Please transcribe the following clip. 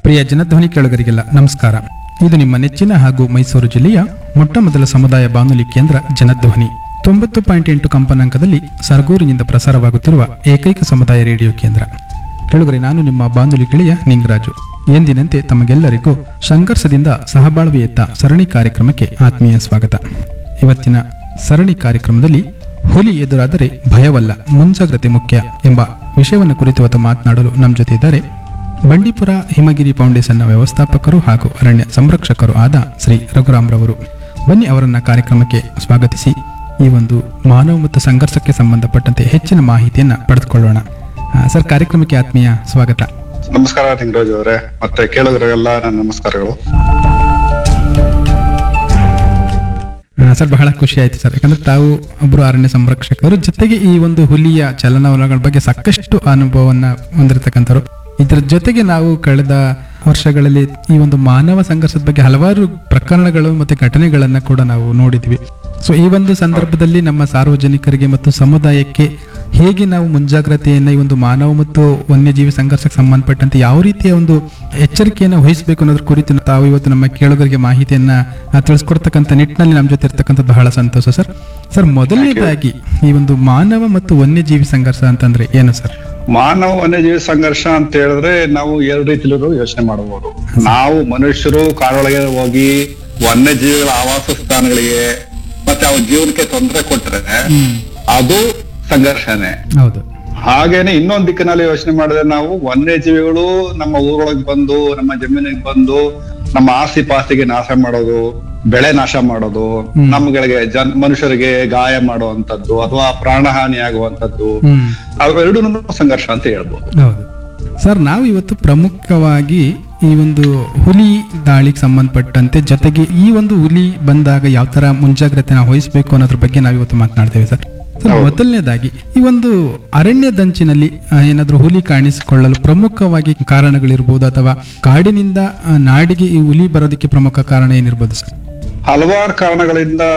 ಪ್ರಿಯ ಜನಧ್ವನಿ ಕೇಳುಗರಿಗೆಲ್ಲ ನಮಸ್ಕಾರ ಇದು ನಿಮ್ಮ ನೆಚ್ಚಿನ ಹಾಗೂ ಮೈಸೂರು ಜಿಲ್ಲೆಯ ಮೊಟ್ಟ ಮೊದಲ ಸಮುದಾಯ ಬಾನುಲಿ ಕೇಂದ್ರ ಜನಧ್ವನಿ ತೊಂಬತ್ತು ಪಾಯಿಂಟ್ ಎಂಟು ಕಂಪನಾಂಕದಲ್ಲಿ ಸರಗೂರಿನಿಂದ ಪ್ರಸಾರವಾಗುತ್ತಿರುವ ಏಕೈಕ ಸಮುದಾಯ ರೇಡಿಯೋ ಕೇಂದ್ರ ಕೇಳುಗರೆ ನಾನು ನಿಮ್ಮ ಬಾನುಲಿ ಗೆಳೆಯ ನಿಂಗರಾಜು ಎಂದಿನಂತೆ ತಮಗೆಲ್ಲರಿಗೂ ಸಂಘರ್ಷದಿಂದ ಸಹಬಾಳ್ವೆಯತ್ತ ಸರಣಿ ಕಾರ್ಯಕ್ರಮಕ್ಕೆ ಆತ್ಮೀಯ ಸ್ವಾಗತ ಇವತ್ತಿನ ಸರಣಿ ಕಾರ್ಯಕ್ರಮದಲ್ಲಿ ಹುಲಿ ಎದುರಾದರೆ ಭಯವಲ್ಲ ಮುಂಜಾಗ್ರತೆ ಮುಖ್ಯ ಎಂಬ ವಿಷಯವನ್ನು ಕುರಿತು ಇವತ್ತು ಮಾತನಾಡಲು ನಮ್ಮ ಜೊತೆ ಇದ್ದಾರೆ ಬಂಡೀಪುರ ಹಿಮಗಿರಿ ಫೌಂಡೇಶನ್ನ ವ್ಯವಸ್ಥಾಪಕರು ಹಾಗೂ ಅರಣ್ಯ ಸಂರಕ್ಷಕರು ಆದ ಶ್ರೀ ರಘುರಾಮ್ರವರು ಬನ್ನಿ ಅವರನ್ನ ಕಾರ್ಯಕ್ರಮಕ್ಕೆ ಸ್ವಾಗತಿಸಿ ಈ ಒಂದು ಮಾನವ ಮತ್ತು ಸಂಘರ್ಷಕ್ಕೆ ಸಂಬಂಧಪಟ್ಟಂತೆ ಹೆಚ್ಚಿನ ಮಾಹಿತಿಯನ್ನ ಪಡೆದುಕೊಳ್ಳೋಣ ಆ, ಸರ್ ಕಾರ್ಯಕ್ರಮಕ್ಕೆ ಆತ್ಮೀಯ ಸ್ವಾಗತ ನಮಸ್ಕಾರ ನಿಂಗರಾಜ್ ಅವರೇ ಮತ್ತೆ ಕೇಳಿದ್ರಿಗೆಲ್ಲ ನನ್ನ ನಮಸ್ಕಾರಗಳು ಆ, ಸರ್ ಬಹಳ ಖುಷಿ ಆಯ್ತು ಸರ್ ಯಾಕಂದ್ರೆ ತಾವು ಒಬ್ಬರು ಅರಣ್ಯ ಸಂರಕ್ಷಕರು ಜೊತೆಗೆ ಈ ಒಂದು ಹುಲಿಯ ಚಲನವಲನಗಳ ಬಗ್ಗೆ ಸಾಕಷ್ಟು ಅನುಭವವನ್ನ ಹೊಂದಿರತಕ್ಕಂಥವ್ರು ಇದರ ಜೊತೆಗೆ ನಾವು ಕಳೆದ ವರ್ಷಗಳಲ್ಲಿ ಈ ಒಂದು ಮಾನವ ಸಂಘರ್ಷದ ಬಗ್ಗೆ ಹಲವಾರು ಪ್ರಕರಣಗಳು ಮತ್ತೆ ಘಟನೆಗಳನ್ನ ಕೂಡ ನಾವು ನೋಡಿದ್ವಿ ಸೊ ಈ ಒಂದು ಸಂದರ್ಭದಲ್ಲಿ ನಮ್ಮ ಸಾರ್ವಜನಿಕರಿಗೆ ಮತ್ತು ಸಮುದಾಯಕ್ಕೆ ಹೇಗೆ ನಾವು ಮುಂಜಾಗ್ರತೆಯನ್ನ ಈ ಒಂದು ಮಾನವ ಮತ್ತು ವನ್ಯಜೀವಿ ಸಂಘರ್ಷಕ್ಕೆ ಸಂಬಂಧಪಟ್ಟಂತೆ ಯಾವ ರೀತಿಯ ಒಂದು ಎಚ್ಚರಿಕೆಯನ್ನು ವಹಿಸಬೇಕು ಅನ್ನೋದ್ರ ಕುರಿತು ತಾವು ಇವತ್ತು ನಮ್ಮ ಕೇಳುಗರಿಗೆ ಮಾಹಿತಿಯನ್ನ ಆ, ತಿಳಿಸ್ಕೊಡ್ತಕ್ಕಂಥ ನಿಟ್ಟಿನಲ್ಲಿ ನಮ್ಮ ಜೊತೆ ಇರ್ತಕ್ಕಂಥದ್ದು ಬಹಳ ಸಂತೋಷ ಸರ್ ಸರ್ ಮೊದಲನೇದಾಗಿ ಈ ಒಂದು ಮಾನವ ಮತ್ತು ವನ್ಯಜೀವಿ ಸಂಘರ್ಷ ಅಂತಂದ್ರೆ ಏನು ಸರ್ ಮಾನವ ವನ್ಯಜೀವಿ ಸಂಘರ್ಷ ಅಂತ ಹೇಳಿದ್ರೆ ನಾವು ಎರಡು ರೀತಿಲೂ ಯೋಚನೆ ಮಾಡಬಹುದು ನಾವು ಮನುಷ್ಯರು ಕಾಡೊಳಗೆ ಹೋಗಿ ವನ್ಯಜೀವಿಗಳ ಆವಾಸ ಸ್ಥಾನಗಳಿಗೆ ಮತ್ತೆ ಅವ ಜೀವನಕ್ಕೆ ತೊಂದರೆ ಕೊಟ್ರೆ ಅದು ಸಂಘರ್ಷನೇ ಹೌದು ಹಾಗೇನೆ ಇನ್ನೊಂದ್ ದಿಕ್ಕಿನಲ್ಲಿ ಯೋಚನೆ ಮಾಡಿದ್ರೆ ನಾವು ವನ್ಯಜೀವಿಗಳು ನಮ್ಮ ಊರೊಳಗೆ ಬಂದು ನಮ್ಮ ಜಮೀನಿಗೆ ಬಂದು ನಮ್ಮ ಆಸ್ತಿ ಪಾಸ್ತಿಗೆ ನಾಶ ಮಾಡೋದು ಬೆಳೆ ನಾಶ ಮಾಡೋದು ನಮ್ಗಳಿಗೆ ಜನ್ ಮನುಷ್ಯರಿಗೆ ಗಾಯ ಮಾಡುವಂತದ್ದು ಅಥವಾ ಪ್ರಾಣಹಾನಿ ಆಗುವಂತದ್ದು ಹ್ಮ್ ಅವೆರಡೂ ಸಂಘರ್ಷ ಅಂತ ಹೇಳ್ಬೋದು ಹೌದು ಸರ್ ನಾವು ಇವತ್ತು ಪ್ರಮುಖವಾಗಿ ಈ ಒಂದು ಹುಲಿ ದಾಳಿಗೆ ಸಂಬಂಧಪಟ್ಟಂತೆ ಜೊತೆಗೆ ಈ ಒಂದು ಹುಲಿ ಬಂದಾಗ ಯಾವ ತರ ಮುಂಜಾಗ್ರತೆ ನಾವು ವಹಿಸಬೇಕು ಅನ್ನೋದ್ರ ಬಗ್ಗೆ ನಾವು ಇವತ್ತು ಮಾತನಾಡ್ತೇವೆ ಸರ್ ಸರ್ ಮೊದಲನೇದಾಗಿ ಈ ಒಂದು ಅರಣ್ಯದಂಚಿನಲ್ಲಿ ಆ, ಏನಾದ್ರೂ ಹುಲಿ ಕಾಣಿಸಿಕೊಳ್ಳಲು ಪ್ರಮುಖವಾಗಿ ಕಾರಣಗಳಿರ್ಬೋದು ಅಥವಾ ಕಾಡಿನಿಂದ ಆ, ನಾಡಿಗೆ ಈ ಹುಲಿ ಬರೋದಕ್ಕೆ ಪ್ರಮುಖ ಕಾರಣ ಏನಿರ್ಬೋದು ಸರ್ ಹಲವಾರು ಕಾರಣಗಳಿಂದ